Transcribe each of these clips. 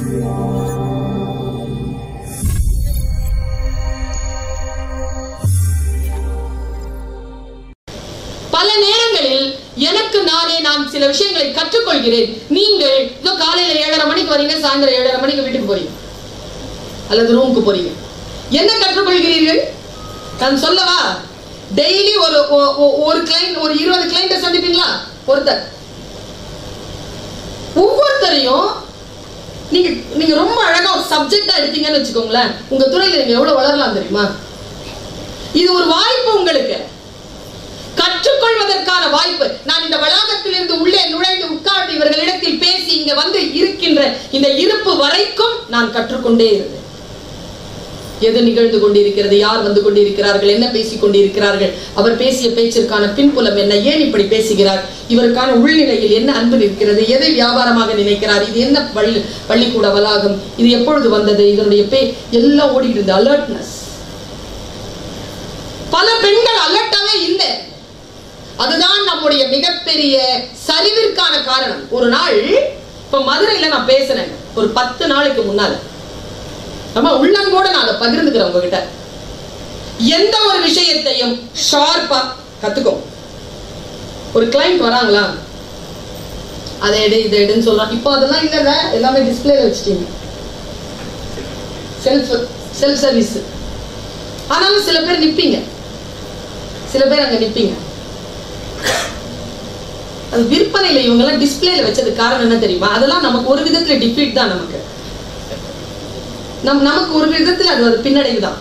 பல நேரங்களில் எனக்கு நானே நான் சில விஷயங்களை கற்றுக்கொள்கிறேன் நீங்கள் இதோ காலையில ஏழரை மணிக்கு வரீங்க சாயந்தரம் ஏழரை மணிக்கு வீட்டுக்கு போறீங்க அல்லது ரூமுக்கு போறீங்க என்ன கற்றுக்கொள்கிறீர்கள் நான் சொல்லவா டெய்லி ஒரு ஒ- ஒ- ஒரு கிளைண்ட் ஒரு இருபது கிளைண்ட்டை சந்திப்பீங்களா ஒருத்தர் ஒவ்வொருத்தரையும் நீங்க நீங்க ரொம்ப அழகா ஒரு சப்ஜெக்டா எடுத்தீங்கன்னு வச்சுக்கோங்களேன் உங்க துறையில நீங்க எவ்வளவு வளரலாம் தெரியுமா இது ஒரு வாய்ப்பு உங்களுக்கு கற்றுக்கொள்வதற்கான வாய்ப்பு நான் இந்த வளாகத்திலிருந்து உள்ளே நுழைந்து உட்கார்ந்து இவர்களிடத்தில் பேசி இங்க வந்து இருக்கின்ற இந்த இருப்பு வரைக்கும் நான் கற்றுக்கொண்டே இருந்தேன் எது நிகழ்ந்து கொண்டிருக்கிறது யார் வந்து கொண்டிருக்கிறார்கள் என்ன பேசிக் கொண்டிருக்கிறார்கள் அவர் பேசிய பேச்சிற்கான பின்புலம் என்ன ஏன் இப்படி பேசுகிறார் இவருக்கான உள்நிலையில் என்ன அன்பு இருக்கிறது எதை வியாபாரமாக நினைக்கிறார் இது என்ன பள்ளி பள்ளிக்கூட வளாகம் இது எப்பொழுது வந்தது இதனுடைய பே எல்லாம் ஓடிட்டு இருந்தது அலர்ட்னஸ் பல பெண்கள் அலர்ட்டாவே இல்லை அதுதான் நம்முடைய மிகப்பெரிய சரிவிற்கான காரணம் ஒரு நாள் இப்ப மதுரையில நான் பேசினேன் ஒரு பத்து நாளைக்கு முன்னால நம்ம உள்ளங்கூட நான் அதை பகிர்ந்துக்கிறேன் உங்ககிட்ட எந்த ஒரு விஷயத்தையும் ஷார்ப்பா கத்துக்கோ ஒரு கிளைண்ட் வராங்களா அதை எடு இதை எடுன்னு சொல்றான் இப்போ அதெல்லாம் இல்லைல்ல எல்லாமே டிஸ்பிளேல வச்சுட்டீங்க செல்ஃப் செல்ஃப் சர்வீஸ் ஆனாலும் சில பேர் நிப்பீங்க சில பேர் அங்க நிப்பீங்க அது விற்பனையில இவங்க எல்லாம் டிஸ்பிளேல வச்சது காரணம் என்ன தெரியுமா அதெல்லாம் நமக்கு ஒரு விதத்துல டிஃபீட் தான் நமக்கு நம் நமக்கு ஒரு விதத்துல அது ஒரு பின்னடைவு தான்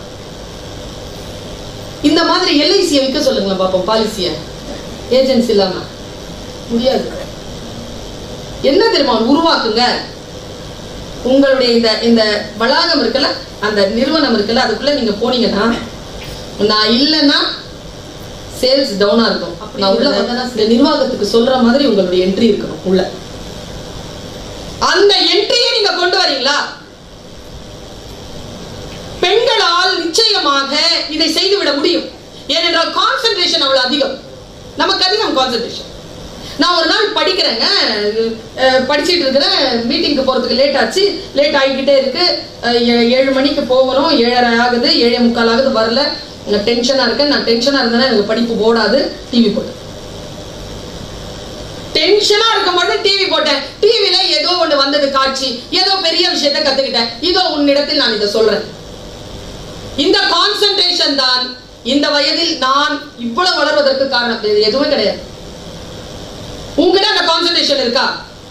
இந்த மாதிரி எல்ஐசியை விற்க சொல்லுங்களேன் பாப்போம் பாலிசிய ஏஜென்சி இல்லாம முடியாது என்ன தெரியுமா உருவாக்குங்க உங்களுடைய இந்த இந்த வளாகம் இருக்குல்ல அந்த நிறுவனம் இருக்குல்ல அதுக்குள்ள நீங்க போனீங்கன்னா நான் இல்லைன்னா சேல்ஸ் டவுனா இருக்கும் நான் உள்ள வந்தேன்னா இந்த நிர்வாகத்துக்கு சொல்ற மாதிரி உங்களுடைய என்ட்ரி இருக்கணும் உள்ள அந்த என்ட்ரியை நீங்க கொண்டு வரீங்களா பெண்களால் நிச்சயமாக இதை செய்துவிட முடியும் ஏனென்றால் கான்சென்ட்ரேஷன் அவ்வளவு அதிகம் நமக்கு அதிகம் கான்சென்ட்ரேஷன் நான் ஒரு நாள் படிக்கிறேங்க அஹ், படிச்சிட்டு இருக்கிறேன் மீட்டிங்க்கு போறதுக்கு லேட் ஆச்சு லேட் ஆகிக்கிட்டே இருக்கு அஹ், ஏ- ஏழு மணிக்கு போகணும் ஏழரை ஆகுது ஏழே முக்கால் ஆகுது வரல டென்ஷனா இருக்கேன் நான் டென்ஷனா இருந்தேன்னா எனக்கு படிப்பு போடாது டிவி போட்டு டென்ஷனா இருக்கும்போது டிவி போட்டேன் டிவில ஏதோ ஒண்ணு வந்தது காட்சி ஏதோ பெரிய விஷயத்தை கத்துக்கிட்டேன் இதோ உன்னிடத்தில் நான் இதை சொல்றேன் இந்த கான்சென்ட்ரேஷன் தான் இந்த வயதில் நான் இவ்வளவு வளர்வதற்கு காரணம் வேறு எதுவுமே கிடையாது உங்ககிட்ட அந்த கான்சென்ட்ரேஷன் இருக்கா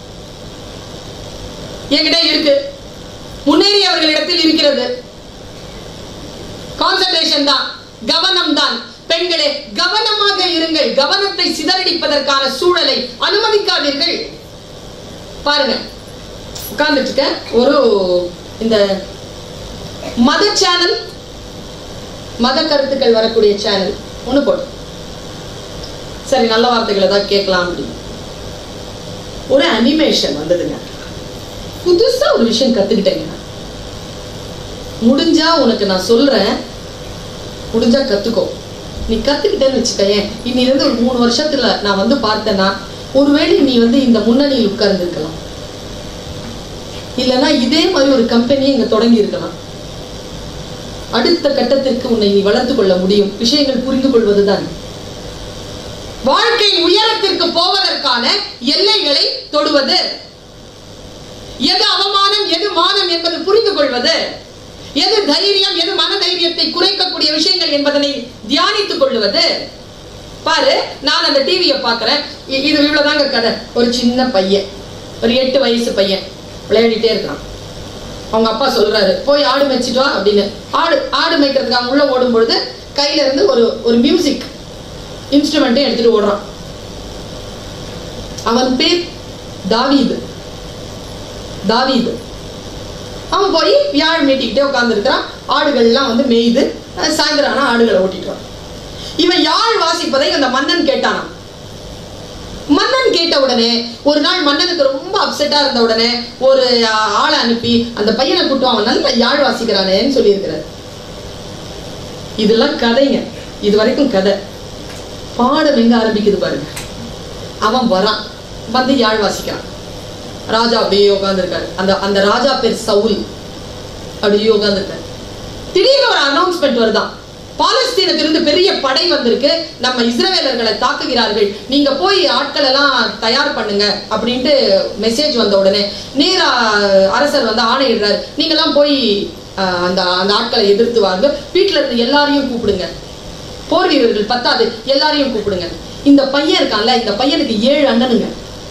என்கிட்ட இருக்கு முன்னேறியவர்களிடத்தில் இருக்கிறது கான்சென்ட்ரேஷன் தான் கவனம் தான் பெண்களே கவனமாக இருங்கள் கவனத்தை சிதறடிப்பதற்கான சூழலை அனுமதிக்காதீர்கள் பாருங்க உட்கார்ந்துட்டு இருக்கேன். ஒரு இந்த மத சேனல் மத கருத்துக்கள் வரக்கூடிய சேனல் ஒண்ணு போடு சரி நல்ல வார்த்தைகளை தான் கேட்கலாம் அப்படின்னு ஒரு அனிமேஷன் வந்ததுங்க புதுசா ஒரு விஷயம் கத்துக்கிட்டேங்க நான். முடிஞ்சா உனக்கு நான் சொல்றேன் முடிஞ்சா கத்துக்கோ நீ கத்துக்கிட்டேன்னு வச்சுக்கயேன் இன்னிலிருந்து ஒரு மூணு வருஷத்துல நான் வந்து பார்த்தேன்னா ஒருவேளை நீ வந்து இந்த முன்னணியில் உட்கார்ந்துருக்கலாம் இல்லைன்னா இதே மாதிரி ஒரு கம்பெனியை இங்க தொடங்கி இருக்கலாம் அடுத்த கட்டத்திற்கு உன்னை நீ வளர்த்துக் கொள்ள முடியும் விஷயங்கள் புரிந்து கொள்வதுதான் வாழ்க்கை உயரத்திற்கு போவதற்கான எல்லைகளை தொடுவது எது அவமானம் எது மானம் என்பது புரிந்து கொள்வது எது தைரியம் எது மன தைரியத்தை குறைக்கக்கூடிய விஷயங்கள் என்பதனை தியானித்துக் கொள்ளுவது பாரு நான் அந்த டிவியை பார்க்கறேன் இ- இது இவ்வளவுதாங்க கதை ஒரு சின்ன பையன் ஒரு எட்டு வயசு பையன் விளையாடிட்டே இருக்கிறான் அவங்க அப்பா சொல்றாரு போய் ஆடு மேய்ச்சிட்டு வா அப்படின்னு ஆடு ஆடு மேய்க்கிறதுக்கு அவன் உள்ள ஓடும் பொழுது கையில இருந்து ஒரு ஒரு மியூசிக் இன்ஸ்ட்ருமெண்ட்டையும் எடுத்துட்டு ஓடுறான் அவன் பேர் தாவீது தாவீது அவன் போய் வியாழ் மீட்டிக்கிட்டே உட்காந்துருக்கிறான் ஆடுகள்லாம் வந்து மேய்து அஹ் சாயந்தரம் ஆனா ஆடுகளை ஓட்டிட்டு வரான் இவன் யாழ் வாசிப்பதை அந்த மன்னன் கேட்டானாம் மன்னன் கேட்ட உடனே ஒரு நாள் மன்னனுக்கு ரொம்ப அப்செட்டா இருந்த உடனே ஒரு அஹ், ஆளை அனுப்பி அந்த பையனை கூட்டம் அவன் நல்ல யாழ் வாசிக்கிறானேன்னு சொல்லியிருக்கிறார் இதெல்லாம் கதைங்க இது வரைக்கும் கதை பாடம் எங்க ஆரம்பிக்குது பாருங்க அவன் வரான் வந்து யாழ் வாசிக்கிறான் ராஜா அப்படியே உட்காந்துருக்காரு அந்த அந்த ராஜா பேர் சவுல் அப்படியே உட்காந்துருக்காரு திடீர்னு ஒரு அனௌன்ஸ்மெண்ட் வருதான் பாலஸ்தீனத்திலிருந்து பெரிய படை வந்திருக்கு நம்ம இஸ்ரவேலர்களை தாக்குகிறார்கள் நீங்க போய் ஆட்கள் எல்லாம் தயார் பண்ணுங்க அப்படின்ட்டு மெசேஜ் வந்த உடனே நேரா அரசர் வந்து ஆணையிடுறாரு நீங்கெல்லாம் போய் அஹ், அந்த அந்த ஆட்களை எதிர்த்து வாங்க வீட்டுல இருந்து எல்லாரையும் கூப்பிடுங்க போர் வீரர்கள் பத்தாது எல்லாரையும் கூப்பிடுங்க இந்த பையன் இருக்கான்ல இந்த பையனுக்கு ஏழு அண்ணனுங்க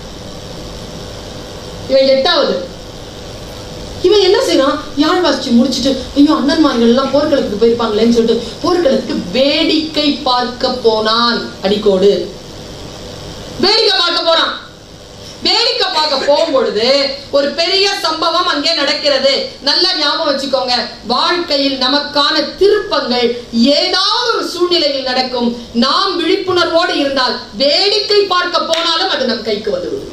இவன் எட்டாவது இவன் என்ன செய்யறான் யாழ் வாசிச்சு முடிச்சிட்டு ஐயோ அண்ணன்மார்கள் எல்லாம் போர்க்களத்துக்கு போயிருப்பாங்களேன்னு சொல்லிட்டு போர்க்களத்துக்கு வேடிக்கை பார்க்க போனான் அடிக்கோடு வேடிக்கை பார்க்க போறான் வேடிக்கை பார்க்க போகும்பொழுது ஒரு பெரிய சம்பவம் அங்கே நடக்கிறது நல்லா ஞாபகம் வச்சுக்கோங்க வாழ்க்கையில் நமக்கான திருப்பங்கள் ஏதாவது ஒரு சூழ்நிலையில் நடக்கும் நாம் விழிப்புணர்வோடு இருந்தால் வேடிக்கை பார்க்க போனாலும் அது நம் கைக்கு வந்துவிடும்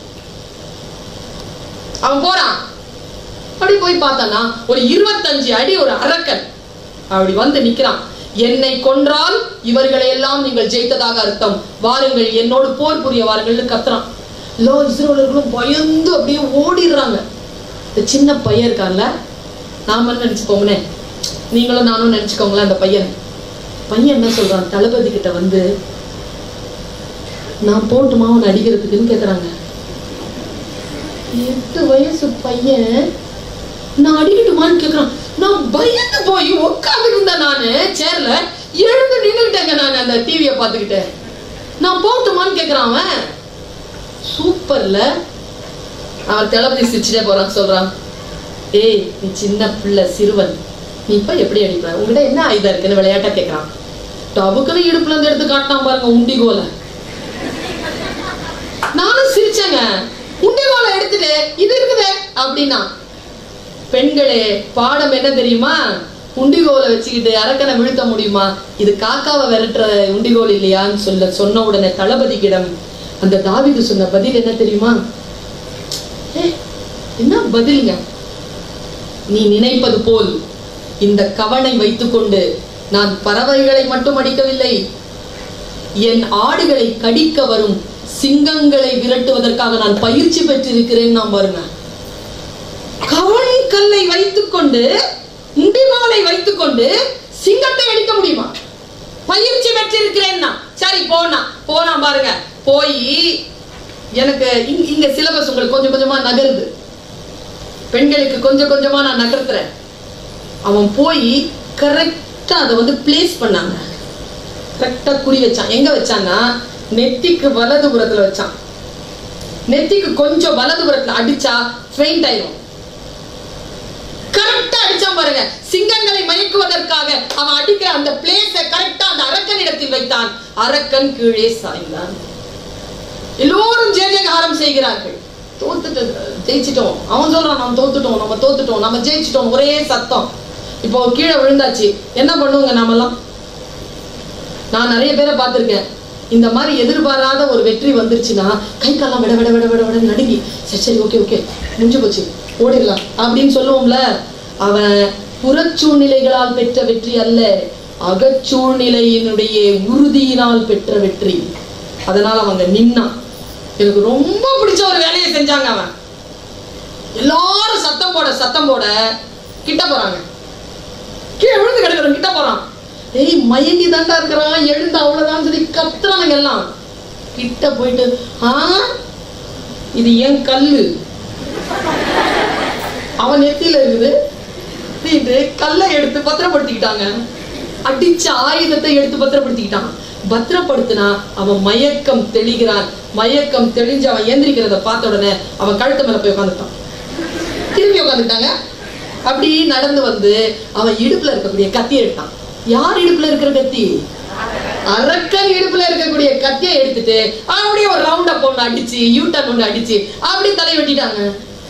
அவன் போறான் அப்படி போய் பார்த்தானா ஒரு இருபத்தஞ்சு அடி ஒரு அரக்கன் அப்படி வந்து நிக்கிறான் என்னை கொன்றால் இவர்களை எல்லாம் நீங்கள் ஜெயித்ததாக அர்த்தம் வாருங்கள் என்னோடு போர் புரிய வாருங்கள்னு கத்துறான் லோ இஸ்ரோலர்களும் பயந்து அப்படியே ஓடிடுறாங்க இந்த சின்ன பையன் இருக்கான்ல நாம நினைச்சுக்கோங்கனே நீங்களும் நானும் நினைச்சுக்கோங்களேன் அந்த பையன் பையன் என்ன சொல்றான் தளபதி கிட்ட வந்து நான் போட்டுமா அவனை அடிக்கிறதுக்குன்னு கேக்குறாங்க எட்டு வயசு பையன் நான் அடிக்கட்டுமான்னு கேக்குறான் நான் பயந்து போய் உட்கார்ந்து இருந்தேன் நானு சேர்ல எழுந்து நின்னுக்கிட்டேங்க நான் அந்த டிவியை பார்த்துக்கிட்டு நான் போட்டுமான்னு கேக்குறான் அவன் சூப்பர்ல அவன் தளபதி சிரிச்சுட்டே போறான் சொல்றான் ஏய் நீ சின்ன பிள்ளை சிறுவன் நீ இப்ப எப்படி அடிப்ப உங்ககிட்ட என்ன ஆயுதம் இருக்குன்னு விளையாட்டா கேக்குறான் டபுக்குன்னு இடுப்புல இருந்து எடுத்து காட்டினான் பாருங்க உண்டிகோலை நானும் சிரிச்சேங்க உண்டிகோலை எடுத்துட்டு இது இருக்குதே அப்படின்னா பெண்களே பாடம் என்ன தெரியுமா உண்டிகோலை வச்சுக்கிட்டு அரக்கனை வீழ்த்த முடியுமா இது காக்காவை விரட்டுற உண்டிகோல் இல்லையான்னு சொல்ல சொன்ன உடனே தளபதிக்கிடம் அந்த தாவீது சொன்ன பதில் என்ன தெரியுமா ஏய், என்ன பதிலுங்க நீ நினைப்பது போல் இந்த கவனை வைத்துக்கொண்டு நான் பறவைகளை மட்டும் அடிக்கவில்லை என் ஆடுகளை கடிக்க வரும் சிங்கங்களை விரட்டுவதற்காக நான் பயிற்சி பெற்றிருக்கிறேன் நான் பாருங்க கவன் கல்லை வைத்துக்கொண்டு முடிவாளை வைத்துக்கொண்டு சிங்கத்தை அடிக்க முடியுமா பயிற்சி பெற்றிருக்கிறேன் நான் சரி போனா போனா பாருங்க போய் எனக்கு இங்க- இங்க சிலபஸ் உங்களுக்கு கொஞ்சம் கொஞ்சமா நகருது பெண்களுக்கு கொஞ்சம் கொஞ்சமா நான் நகர்த்துறேன் அவன் போய் கரெக்டா அதை வந்து பிளேஸ் பண்ணாங்க கரெக்டா குறி வச்சான் எங்க வச்சான்னா நெத்திக்கு வலதுபுறத்துல வச்சான் நெத்திக்கு கொஞ்சம் வலதுபுறத்துல அடிச்சா ஃபெயிண்ட் ஆயிரும் கரெக்டா அடிச்சான் பாருங்க சிங்கங்களை மயக்குவதற்காக அவன் அடிக்கிற அந்த பிளேஸ கரெக்டா அந்த அரக்கனிடத்தில் வைத்தான் அரக்கன் கீழே சாய்ந்தான் எல்லோரும் ஜெய ஜெயகாரம் செய்கிறார்கள் தோத்துட்டு ஜெயிச்சிட்டோம் அவன் சொல்றான் நம்ம தோத்துட்டோம் நம்ம தோத்துட்டோம் நம்ம ஜெயிச்சிட்டோம் ஒரே சத்தம் இப்போ கீழே விழுந்தாச்சு என்ன பண்ணுவோங்க நாமெல்லாம் நான் நிறைய பேரை பார்த்திருக்கேன் இந்த மாதிரி எதிர்பாராத ஒரு வெற்றி வந்துருச்சுன்னா கை காலம் விட விட விட விட விட நடுங்கி சரி சரி ஓகே ஓகே முடிஞ்சு போச்சு ஓடிடலாம் அப்படின்னு சொல்லுவோம்ல அவன் புறச்சூழ்நிலைகளால் பெற்ற வெற்றி அல்ல அகச்சூழ்நிலையினுடைய உறுதியினால் பெற்ற வெற்றி அதனால அவங்க நின்னான் எனக்கு ரொம்ப பிடிச்ச ஒரு வேலையை செஞ்சாங்க அவன் எல்லாரும் சத்தம் போட சத்தம் போட கிட்ட போறாங்க கீழே விழுந்து கிடக்குறோம் கிட்ட போறான் ஏய் மயங்கி தாண்டா இருக்கிறான் எழுந்து அவ்வளவுதான் சொல்லி கத்துறானுங்க எல்லாம் கிட்ட போயிட்டு ஆ இது ஏன் கல்லு அவன் நெத்தியில இருக்குது இது கல்லை எடுத்து பத்திரப்படுத்திக்கிட்டாங்க அடிச்ச ஆயுதத்தை எடுத்து பத்திரப்படுத்திக்கிட்டான் பத்திரப்படுத்தினா அவன் மயக்கம் தெளிகிறான் மயக்கம் தெளிஞ்சு அவன் எந்திரிக்கிறத பார்த்த உடனே அவன் கழுத்து மேல போய் உட்காந்துட்டான் திரும்பி உட்காந்துட்டாங்க அப்படி நடந்து வந்து அவன் இடுப்புல இருக்கக்கூடிய கத்தி எடுத்தான் யார் இடுப்புல இருக்கிற கத்தி அரக்கன் இடுப்புல இருக்கக்கூடிய கத்தியை எடுத்துட்டு அப்படியே ஒரு ரவுண்ட் அப் ஒண்ணு அடிச்சு யூ டர்ன் ஒண்ணு அடிச்சு அப்படி தலை வெட்டிட்டாங்க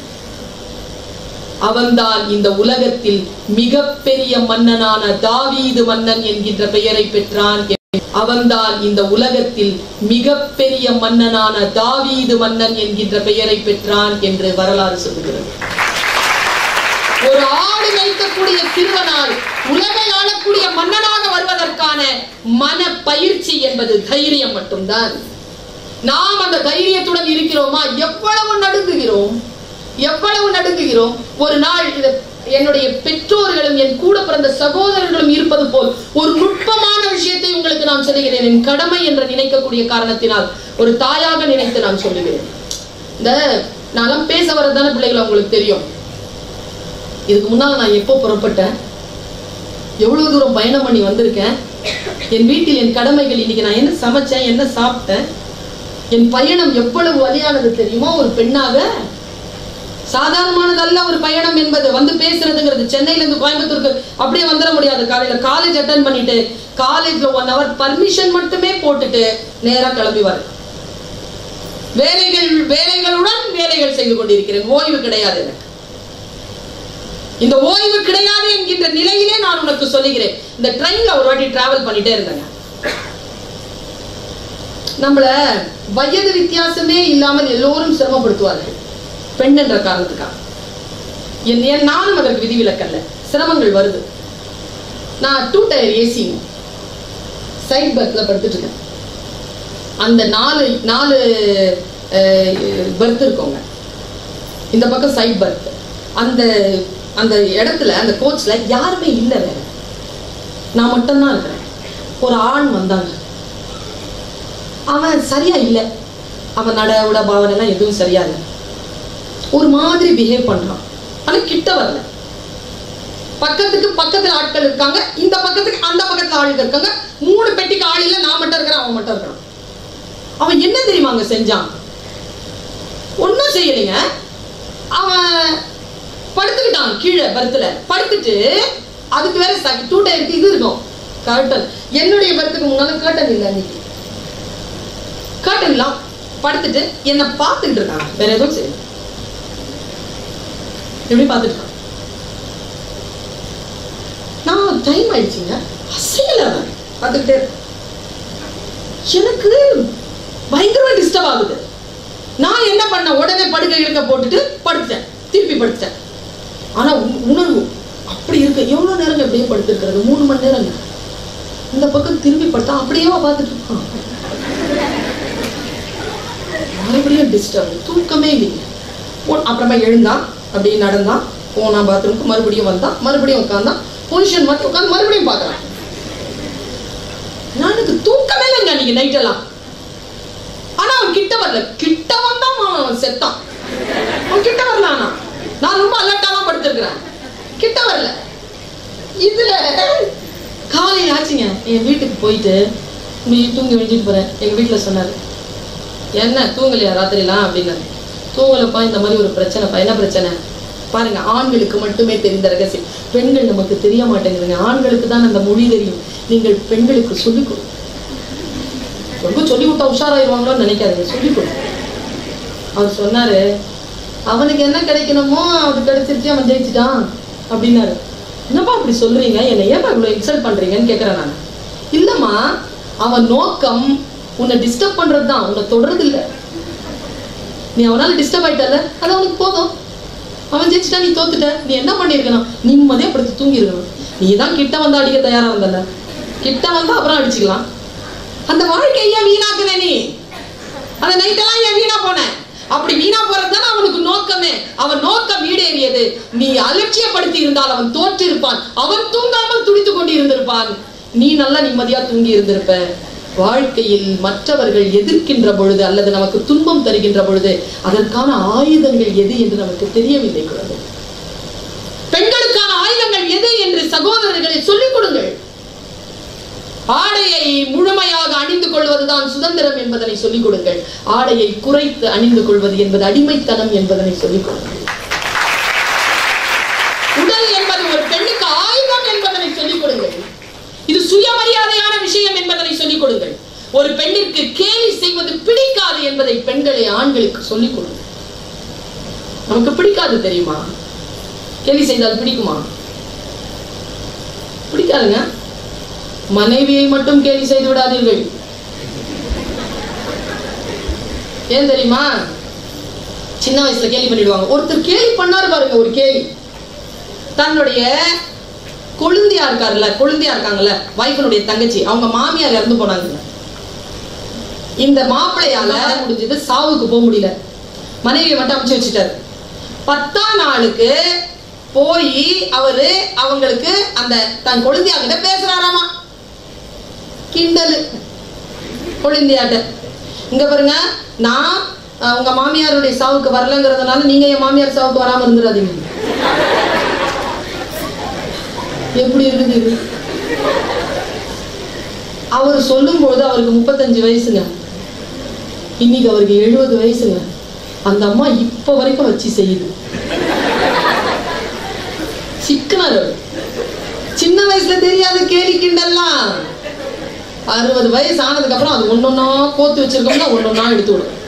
அவன்தான் இந்த உலகத்தில் மிகப்பெரிய மன்னனான தாவீது மன்னன் என்கின்ற பெயரை பெற்றான் அவன்தான் இந்த உலகத்தில் மிகப்பெரிய மன்னனான தாவீது மன்னன் என்கின்ற பெயரை பெற்றான் என்று வரலாறு சொல்லுகிறது ஒரு ஆடு வைக்கக்கூடிய சிறுவனால் உலகை ஆளக்கூடிய மன்னனாக வருவதற்கான மன பயிற்சி என்பது தைரியம் மட்டும்தான் நாம் அந்த தைரியத்துடன் இருக்கிறோமா எவ்வளவு நடுங்குகிறோம் எவ்வளவு நடுங்குகிறோம் ஒரு நாள் இது என்னுடைய பெற்றோர்களும் என் கூட பிறந்த சகோதரர்களும் இருப்பது போல் ஒரு நுட்பமான விஷயத்தை உங்களுக்கு நான் சொல்லுகிறேன் என் கடமை என்று நினைக்கக்கூடிய காரணத்தினால் ஒரு தாயாக நினைத்து நான் சொல்லுகிறேன் இந்த நான்லாம் பேச வரதான பிள்ளைகள் உங்களுக்கு தெரியும் இதுக்கு முன்னால் நான் எப்போ புறப்பட்டேன் எவ்வளவு தூரம் பயணம் பண்ணி வந்திருக்கேன் என் வீட்டில் என் கடமைகள் இன்னைக்கு நான் என்ன சமைச்சேன் என்ன சாப்பிட்டேன் என் பயணம் எவ்வளவு வலியானது தெரியுமா ஒரு பெண்ணாக சாதாரணமானதல்ல ஒரு பயணம் என்பது வந்து பேசுறதுங்கிறது சென்னையில இருந்து கோயம்புத்தூருக்கு அப்படியே வந்துட முடியாது காலையில காலேஜ் அட்டன் பண்ணிட்டு காலேஜ்ல ஒன் ஹவர் பர்மிஷன் மட்டுமே போட்டுட்டு நேரா கிளம்பி வர வேலைகள் வேலைகளுடன் வேலைகள் செய்து கொண்டிருக்கிறேன் ஓய்வு கிடையாது எனக்கு இந்த ஓய்வு கிடையாது என்கின்ற நிலையிலே நான் உனக்கு சொல்லுகிறேன் இந்த ட்ரெயின்ல ஒரு வாட்டி டிராவல் பண்ணிட்டே இருந்தேங்க நம்மள வயது வித்தியாசமே இல்லாமல் எல்லோரும் சிரமப்படுத்துவார்கள் பெண் என்ற காரணத்துக்காக என் என் நானும் அதற்கு விதிவிலக்கல்ல சிரமங்கள் வருது நான் டூ டயர் ஏசி சைட் பர்த்ல படுத்துட்டு இருக்கேன் அந்த நாலு நாலு பர்த் இருக்கோங்க இந்த பக்கம் சைட் பர்த் அந்த அந்த இடத்துல அந்த கோச்ல யாருமே இல்லை வேற நான் மட்டும்தான் இருக்கிறேன் ஒரு ஆண் வந்தாங்க அவன் சரியா இல்லை அவன் நட உட பாவனை எல்லாம் எதுவும் சரியா இல்லை ஒரு மாதிரி பிஹேவ் பண்றான் ஆனா கிட்ட வரல பக்கத்துக்கு பக்கத்துல ஆட்கள் இருக்காங்க இந்த பக்கத்துக்கு அந்த பக்கத்துல ஆளுங்க இருக்காங்க மூணு பெட்டிக்கு ஆள் இல்ல நான் மட்டும் இருக்கிறேன் அவன் மட்டும் இருக்கிறான் அவன் என்ன தெரியுமாங்க செஞ்சான் ஒன்றும் செய்யலைங்க அவன் படுத்துக்கிட்டான் கீழே பர்த்தில் படுத்துட்டு அதுக்கு வேற டூ டயருக்கு இது இருக்கும் கர்டன் என்னுடைய பர்த்துக்கு முன்னால கர்டன் இல்லை அன்னைக்கு கர்டன் இல்லாம் படுத்துட்டு என்னை பார்த்துக்கிட்டு இருக்காங்க வேற எதுவும் செய்யல எப்படி பார்த்துட்டு இருக்கான் நான் டைம் ஆயிடுச்சுங்க அசையல அவன் பார்த்துக்கிட்டே இருக்கான். எனக்கு பயங்கரமா டிஸ்டர்ப் ஆகுது நான் என்ன பண்ண உடனே படுக்கை இழுக்க போட்டுட்டு படுத்துட்டேன் திருப்பி படுத்துட்டேன் ஆனா உ- உணர்வு அப்படி இருக்கு எவ்வளவு நேரம் அப்படியே படுத்திருக்கிறது மூணு மணி நேரம் இந்த பக்கம் திரும்பி படுத்தா அப்படியே பார்த்துட்டு இருக்கான் மறுபடியும் டிஸ்டர்ப் தூக்கமே இல்லைங்க போ- அப்புறமா எழுந்தான் அப்படியே நடந்தான் போனா பாத்ரூமுக்கு மறுபடியும் வந்தான் மறுபடியும் உட்காந்தான் பொசிஷன் மட்டும் உட்காந்து மறுபடியும் பார்க்கறான் நான் எனக்கு தூக்கமே இல்லைங்க அன்னைக்கு நைட் எல்லாம் ஆனா அவன் கிட்ட வரல கிட்ட வந்தான் அவன் அவன் செத்தான் அவன் கிட்ட வரல ஆனா நான் ரொம்ப அலர்ட்டாவா படுத்திருக்கிறேன் கிட்ட வரல இதுல காலையில் ஆச்சுங்க என் வீட்டுக்கு போயிட்டு நீ தூங்கி விழிஞ்சிட்டு போறேன் எங்க வீட்டுல சொன்னாரு என்ன தூங்கலையா ராத்திரிலாம் அப்படின்னாரு தூங்கலப்பா இந்த மாதிரி ஒரு பிரச்சனைப்பா என்ன பிரச்சனை பாருங்க ஆண்களுக்கு மட்டுமே தெரிந்த ரகசியம் பெண்கள் நமக்கு தெரிய மாட்டேங்குதுங்க ஆண்களுக்கு தான் அந்த மொழி தெரியும் நீங்கள் பெண்களுக்கு சொல்லிக் கொடு ரொம்ப சொல்லி விட்டா உஷாராயிருவாங்களோன்னு நினைக்காதீங்க சொல்லிக் கொடு அவர் சொன்னாரு அவனுக்கு என்ன கிடைக்கணுமோ அது கிடைச்சிருச்சு அவன் ஜெயிச்சிட்டான் அப்படின்னாரு என்னப்பா அப்படி சொல்றீங்க என்னை ஏப்பா இவ்வளவு இன்சல்ட் பண்றீங்கன்னு கேட்கிறேன் நான் இல்லம்மா அவன் நோக்கம் உன்னை டிஸ்டர்ப் பண்றது தான் உன்னை தொடறது இல்ல நீ அவனால டிஸ்டர்ப் ஆயிட்டல அது அவனுக்கு போதும் அவன் ஜெயிச்சிட்டா நீ தோத்துட்ட நீ என்ன பண்ணிருக்கணும் நிம்மதியா படுத்து தூங்கி இருக்கணும் நீ தான் கிட்ட வந்து அடிக்க தயாரா வந்தல கிட்ட வந்தா அப்புறம் அடிச்சுக்கலாம் அந்த வாழ்க்கையை ஏன் வீணாக்குன நீ அந்த நைட்டெல்லாம் ஏன் வீணா போன அப்படி வீணா போறது தானே அவனுக்கு நோக்கமே அவன் நோக்கம் ஈடேறியது நீ அலட்சியப்படுத்தி இருந்தால் அவன் தோற்று இருப்பான் அவன் தூங்காமல் துடித்து கொண்டு இருந்திருப்பான் நீ நல்லா நிம்மதியா தூங்கி இருந்திருப்ப வாழ்க்கையில் மற்றவர்கள் எதிர்க்கின்ற பொழுது அல்லது நமக்கு துன்பம் தருகின்ற பொழுது அதற்கான ஆயுதங்கள் எது என்று நமக்கு தெரியவில்லை குழந்தை பெண்களுக்கான ஆயுதங்கள் எது என்று சகோதரர்களை சொல்லிக் கொடுங்கள் ஆடையை முழுமையாக அணிந்து கொள்வதுதான் சுதந்திரம் என்பதனை சொல்லிக் கொடுங்கள் ஆடையை குறைத்து அணிந்து கொள்வது என்பது அடிமைத்தனம் என்பதனை சொல்லிக் கொடுங்கள் உடல் என்பது ஒரு பெண்ணுக்கு ஆயுதம் என்பதனை சொல்லிக் கொடுங்கள் இது சுயமரியாதையான விஷயம் என்பதனை சொல்லிக் கொடுங்கள் ஒரு பெண்ணிற்கு கேலி செய்வது பிடிக்காது என்பதை பெண்களை ஆண்களுக்கு சொல்லிக் கொடுங்கள் நமக்கு பிடிக்காது தெரியுமா கேலி செய்தால் பிடிக்குமா பிடிக்காதுங்க மனைவியை மட்டும் கேலி செய்து விடாதீர்கள் ஏன் தெரியுமா சின்ன வயசுல கேலி பண்ணிடுவாங்க ஒருத்தர் கேலி பண்ணாரு பாருங்க ஒரு கேலி தன்னுடைய கொழுந்தியா இருக்காருல்ல கொழுந்தியா இருக்காங்கல்ல வைஃபனுடைய தங்கச்சி அவங்க மாமியார் இறந்து போனாங்க இந்த மாப்பிள்ளையால முடிஞ்சது சாவுக்கு போக முடியல மனைவியை மட்டும் அமுச்சு வச்சுட்டாரு பத்தாம் நாளுக்கு போய் அவரு அவங்களுக்கு அந்த தன் கொழுந்தியாகிட்ட பேசுறாராமா கிண்டலு கொழுந்தியாட்ட இங்க பாருங்க நான் அஹ், உங்க மாமியாருடைய சாவுக்கு வரலங்கிறதுனால நீங்க என் மாமியார் சாவுக்கு வராம இருந்துடாதீங்க எப்படி இருக்குது இது அவர் சொல்லும்போது அவருக்கு முப்பத்தஞ்சு வயசுங்க இன்னைக்கு அவருக்கு எழுபது வயசுங்க அந்த அம்மா இப்ப வரைக்கும் வச்சு செய்யுது சிக்கனர் அவரு. சின்ன வயசுல தெரியாத கேலி கிண்டல்லாம் அறுபது வயசு ஆனதுக்கு அப்புறம் அது ஒன்னொன்னா கோத்து வச்சிருக்கோம்னா ஒன்னொன்னா எடுத்து விடும்